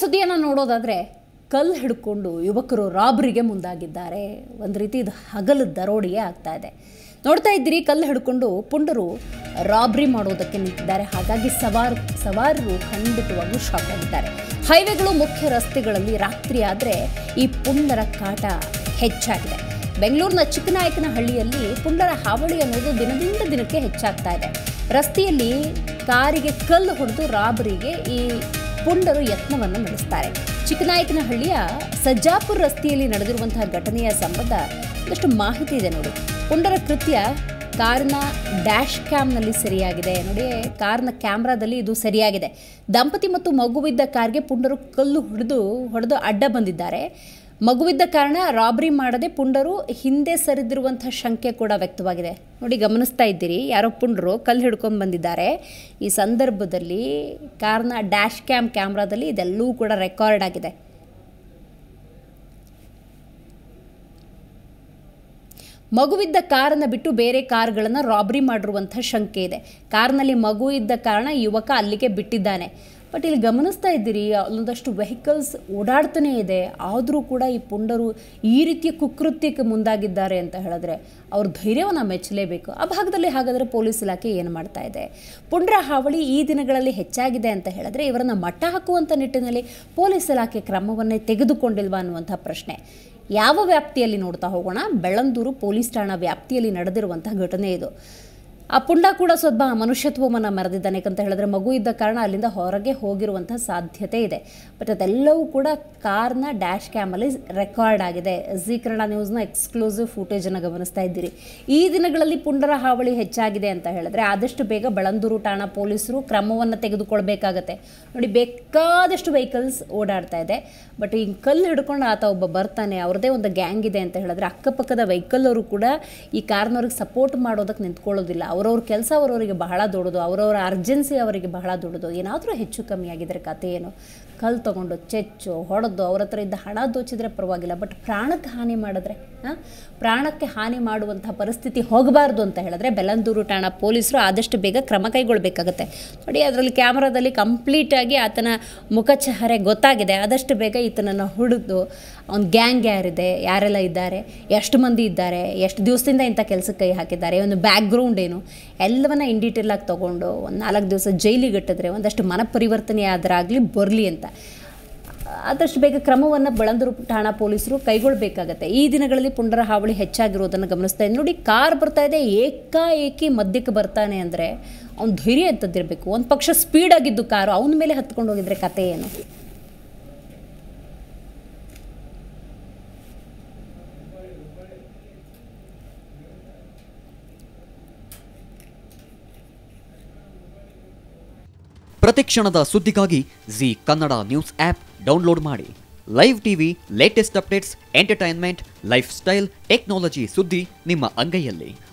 ಸುದ್ದಿಯನ್ನು ನೋಡೋದಾದರೆ ಕಲ್ಲು ಹಿಡ್ಕೊಂಡು ಯುವಕರು ರಾಬ್ರಿಗೆ ಮುಂದಾಗಿದ್ದಾರೆ ಒಂದು ರೀತಿ ಇದು ಹಗಲು ದರೋಡಿಗೆ ಆಗ್ತಾ ಇದೆ ನೋಡ್ತಾ ಇದ್ದೀರಿ ಕಲ್ಲು ಹಿಡ್ಕೊಂಡು ಪುಂಡರು ರಾಬ್ರಿ ಮಾಡೋದಕ್ಕೆ ನಿಂತಿದ್ದಾರೆ ಹಾಗಾಗಿ ಸವಾರ್ ಸವಾರರು ಖಂಡಿತವಾಗ್ಲೂ ಶಾಕ್ ಆಗಿದ್ದಾರೆ ಹೈವೇಗಳು ಮುಖ್ಯ ರಸ್ತೆಗಳಲ್ಲಿ ರಾತ್ರಿ ಆದರೆ ಈ ಪುಂಡರ ಕಾಟ ಹೆಚ್ಚಾಗಿದೆ ಬೆಂಗಳೂರಿನ ಚಿಕ್ಕನಾಯಕನಹಳ್ಳಿಯಲ್ಲಿ ಪುಂಡರ ಹಾವಳಿ ಅನ್ನೋದು ದಿನದಿಂದ ದಿನಕ್ಕೆ ಹೆಚ್ಚಾಗ್ತಾ ಇದೆ ರಸ್ತೆಯಲ್ಲಿ ಕಾರಿಗೆ ಕಲ್ಲು ಹೊಡೆದು ರಾಬರಿಗೆ ಈ ಪುಂಡರು ಯತ್ನವನ್ನು ನಡೆಸ್ತಾರೆ ಚಿಕ್ಕನಾಯಕನಹಳ್ಳಿಯ ಸಜ್ಜಾಪುರ ರಸ್ತೆಯಲ್ಲಿ ನಡೆದಿರುವಂತಹ ಘಟನೆಯ ಸಂಬಂಧ ಒಂದಷ್ಟು ಮಾಹಿತಿ ಇದೆ ನೋಡಿ ಪುಂಡರ ಕೃತ್ಯ ಕಾರಿನ ಡ್ಯಾಶ್ ಕ್ಯಾಮ್ನಲ್ಲಿ ಸರಿಯಾಗಿದೆ ನೋಡಿ ಕಾರ್ನ ಕ್ಯಾಮ್ರಾದಲ್ಲಿ ಇದು ಸರಿಯಾಗಿದೆ ದಂಪತಿ ಮತ್ತು ಮಗುವಿದ್ದ ಕಾರ್ಗೆ ಪುಂಡರು ಕಲ್ಲು ಹೊಡೆದು ಹೊಡೆದು ಅಡ್ಡ ಬಂದಿದ್ದಾರೆ ಮಗುವಿದ್ದ ಕಾರಣ ರಾಬರಿ ಮಾಡದೆ ಪುಂಡರು ಹಿಂದೆ ಸರಿದಿರುವಂತಹ ಶಂಕೆ ಕೂಡ ವ್ಯಕ್ತವಾಗಿದೆ ನೋಡಿ ಗಮನಿಸ್ತಾ ಇದ್ದೀರಿ ಯಾರೋ ಪುಂಡರು ಕಲ್ಲು ಹಿಡ್ಕೊಂಡು ಬಂದಿದ್ದಾರೆ ಈ ಸಂದರ್ಭದಲ್ಲಿ ಕಾರ್ನ ಡ್ಯಾಶ್ ಕ್ಯಾಮ್ ಕ್ಯಾಮ್ರಾದಲ್ಲಿ ಇದೆಲ್ಲವೂ ಕೂಡ ರೆಕಾರ್ಡ್ ಆಗಿದೆ ಮಗುವಿದ್ದ ಕಾರನ್ನು ಬಿಟ್ಟು ಬೇರೆ ಕಾರ್ಗಳನ್ನು ರಾಬರಿ ಮಾಡಿರುವಂಥ ಶಂಕೆ ಇದೆ ಕಾರ್ನಲ್ಲಿ ಮಗು ಇದ್ದ ಕಾರಣ ಯುವಕ ಅಲ್ಲಿಗೆ ಬಿಟ್ಟಿದ್ದಾನೆ ಬಟ್ ಇಲ್ಲಿ ಗಮನಿಸ್ತಾ ಇದ್ದೀರಿ ಅಲ್ಲೊಂದಷ್ಟು ವೆಹಿಕಲ್ಸ್ ಓಡಾಡ್ತಾನೇ ಇದೆ ಆದರೂ ಕೂಡ ಈ ಪುಂಡರು ಈ ರೀತಿಯ ಕುಕೃತ್ಯಕ್ಕೆ ಮುಂದಾಗಿದ್ದಾರೆ ಅಂತ ಹೇಳಿದ್ರೆ ಅವ್ರ ಧೈರ್ಯವನ್ನು ಮೆಚ್ಚಲೇಬೇಕು ಆ ಭಾಗದಲ್ಲಿ ಹಾಗಾದರೆ ಪೊಲೀಸ್ ಇಲಾಖೆ ಏನು ಮಾಡ್ತಾ ಇದೆ ಪುಂಡ್ರ ಹಾವಳಿ ಈ ದಿನಗಳಲ್ಲಿ ಹೆಚ್ಚಾಗಿದೆ ಅಂತ ಹೇಳಿದ್ರೆ ಇವರನ್ನು ಮಟ್ಟ ಹಾಕುವಂಥ ನಿಟ್ಟಿನಲ್ಲಿ ಪೊಲೀಸ್ ಇಲಾಖೆ ಕ್ರಮವನ್ನೇ ತೆಗೆದುಕೊಂಡಿಲ್ವಾ ಅನ್ನುವಂಥ ಪ್ರಶ್ನೆ ಯಾವ ವ್ಯಾಪ್ತಿಯಲ್ಲಿ ನೋಡ್ತಾ ಹೋಗೋಣ ಬೆಳ್ಳಂದೂರು ಪೊಲೀಸ್ ಠಾಣಾ ವ್ಯಾಪ್ತಿಯಲ್ಲಿ ನಡೆದಿರುವಂತಹ ಘಟನೆ ಇದು ಆ ಪುಂಡ ಕೂಡ ಸ್ವಲ್ಪ ಮನುಷ್ಯತ್ವವನ್ನು ಮೆರೆದಿದ್ದಾನೆ ಯಾಕಂತ ಹೇಳಿದ್ರೆ ಮಗು ಇದ್ದ ಕಾರಣ ಅಲ್ಲಿಂದ ಹೊರಗೆ ಹೋಗಿರುವಂಥ ಸಾಧ್ಯತೆ ಇದೆ ಬಟ್ ಅದೆಲ್ಲವೂ ಕೂಡ ಕಾರ್ನ ಡ್ಯಾಶ್ ಕ್ಯಾಮಲ್ಲಿ ರೆಕಾರ್ಡ್ ಆಗಿದೆ ಜಿ ಕನ್ನಡ ನ್ಯೂಸ್ನ ಎಕ್ಸ್ಕ್ಲೂಸಿವ್ ಫುಟೇಜನ್ನು ಗಮನಿಸ್ತಾ ಇದ್ದೀರಿ ಈ ದಿನಗಳಲ್ಲಿ ಪುಂಡರ ಹಾವಳಿ ಹೆಚ್ಚಾಗಿದೆ ಅಂತ ಹೇಳಿದ್ರೆ ಆದಷ್ಟು ಬೇಗ ಬೆಳಂದೂರು ಠಾಣಾ ಪೊಲೀಸರು ಕ್ರಮವನ್ನು ತೆಗೆದುಕೊಳ್ಬೇಕಾಗತ್ತೆ ನೋಡಿ ಬೇಕಾದಷ್ಟು ವೆಹಿಕಲ್ಸ್ ಓಡಾಡ್ತಾ ಇದೆ ಬಟ್ ಈಗ ಕಲ್ಲು ಹಿಡ್ಕೊಂಡು ಆತ ಒಬ್ಬ ಬರ್ತಾನೆ ಅವ್ರದ್ದೇ ಒಂದು ಗ್ಯಾಂಗ್ ಇದೆ ಅಂತ ಹೇಳಿದ್ರೆ ಅಕ್ಕಪಕ್ಕದ ವೆಹಿಕಲ್ ಅವರು ಕೂಡ ಈ ಕಾರ್ನವ್ರಿಗೆ ಸಪೋರ್ಟ್ ಮಾಡೋದಕ್ಕೆ ನಿಂತ್ಕೊಳ್ಳೋದಿಲ್ಲ ಅವ್ರವ್ರ ಕೆಲಸ ಅವರವರಿಗೆ ಬಹಳ ದೊಡ್ಡದು ಅವರವರ ಅರ್ಜೆನ್ಸಿ ಅವರಿಗೆ ಬಹಳ ದೊಡ್ಡದು ಏನಾದರೂ ಹೆಚ್ಚು ಕಮ್ಮಿ ಆಗಿದ್ರೆ ಕತೆ ಏನು ಕಲ್ಲು ತೊಗೊಂಡು ಚೆಚ್ಚು ಹೊಡೆದು ಅವ್ರ ಹತ್ರ ಇದ್ದ ಹಣ ದೋಚಿದ್ರೆ ಪರವಾಗಿಲ್ಲ ಬಟ್ ಪ್ರಾಣಕ್ಕೆ ಹಾನಿ ಮಾಡಿದ್ರೆ ಹಾಂ ಪ್ರಾಣಕ್ಕೆ ಹಾನಿ ಮಾಡುವಂಥ ಪರಿಸ್ಥಿತಿ ಹೋಗಬಾರ್ದು ಅಂತ ಹೇಳಿದ್ರೆ ಬೆಲ್ಲಂದೂರು ಠಾಣಾ ಪೊಲೀಸರು ಆದಷ್ಟು ಬೇಗ ಕ್ರಮ ಕೈಗೊಳ್ಳಬೇಕಾಗತ್ತೆ ನೋಡಿ ಅದರಲ್ಲಿ ಕ್ಯಾಮ್ರಾದಲ್ಲಿ ಕಂಪ್ಲೀಟಾಗಿ ಆತನ ಮುಖಚಹರೆ ಗೊತ್ತಾಗಿದೆ ಆದಷ್ಟು ಬೇಗ ಈತನನ್ನು ಹುಡಿದು ಅವ್ನ ಗ್ಯಾಂಗ್ ಯಾರಿದೆ ಯಾರೆಲ್ಲ ಇದ್ದಾರೆ ಎಷ್ಟು ಮಂದಿ ಇದ್ದಾರೆ ಎಷ್ಟು ದಿವಸದಿಂದ ಇಂಥ ಕೆಲಸಕ್ಕೆ ಕೈ ಹಾಕಿದ್ದಾರೆ ಒಂದು ಬ್ಯಾಕ್ಗ್ರೌಂಡ್ ಏನು ಎಲ್ಲವನ್ನ ಇನ್ ಡೀಟೇಲ್ ಆಗಿ ತೊಗೊಂಡು ಒಂದು ನಾಲ್ಕು ದಿವಸ ಜೈಲಿಗೆ ಇಟ್ಟಿದ್ರೆ ಒಂದಷ್ಟು ಮನ ಪರಿವರ್ತನೆ ಆದರಾಗಲಿ ಬರಲಿ ಅಂತ ಆದಷ್ಟು ಬೇಗ ಕ್ರಮವನ್ನು ಬೆಳಂದೂರು ಠಾಣಾ ಪೊಲೀಸರು ಕೈಗೊಳ್ಳಬೇಕಾಗತ್ತೆ ಈ ದಿನಗಳಲ್ಲಿ ಪುಂಡರ ಹಾವಳಿ ಹೆಚ್ಚಾಗಿರೋದನ್ನು ಗಮನಿಸ್ತಾ ಇದ್ದೀನಿ ನೋಡಿ ಕಾರ್ ಬರ್ತಾ ಇದೆ ಏಕಾಏಕಿ ಮಧ್ಯಕ್ಕೆ ಬರ್ತಾನೆ ಅಂದರೆ ಅವ್ನು ಧೈರ್ಯ ಎತ್ತದಿರಬೇಕು ಒಂದು ಪಕ್ಷ ಸ್ಪೀಡ್ ಆಗಿದ್ದು ಕಾರು ಅವನ ಮೇಲೆ ಹತ್ಕೊಂಡು ಹೋಗಿದ್ರೆ ಕತೆ ಏನು ಪ್ರತಿಕ್ಷಣದ ಸುದ್ದಿಗಾಗಿ Zee Kannada news app download ಮಾಡಿ live TV latest updates entertainment lifestyle technology ಸುದ್ದಿ ನಿಮ್ಮ ಅಂಗೈಯಲ್ಲಿ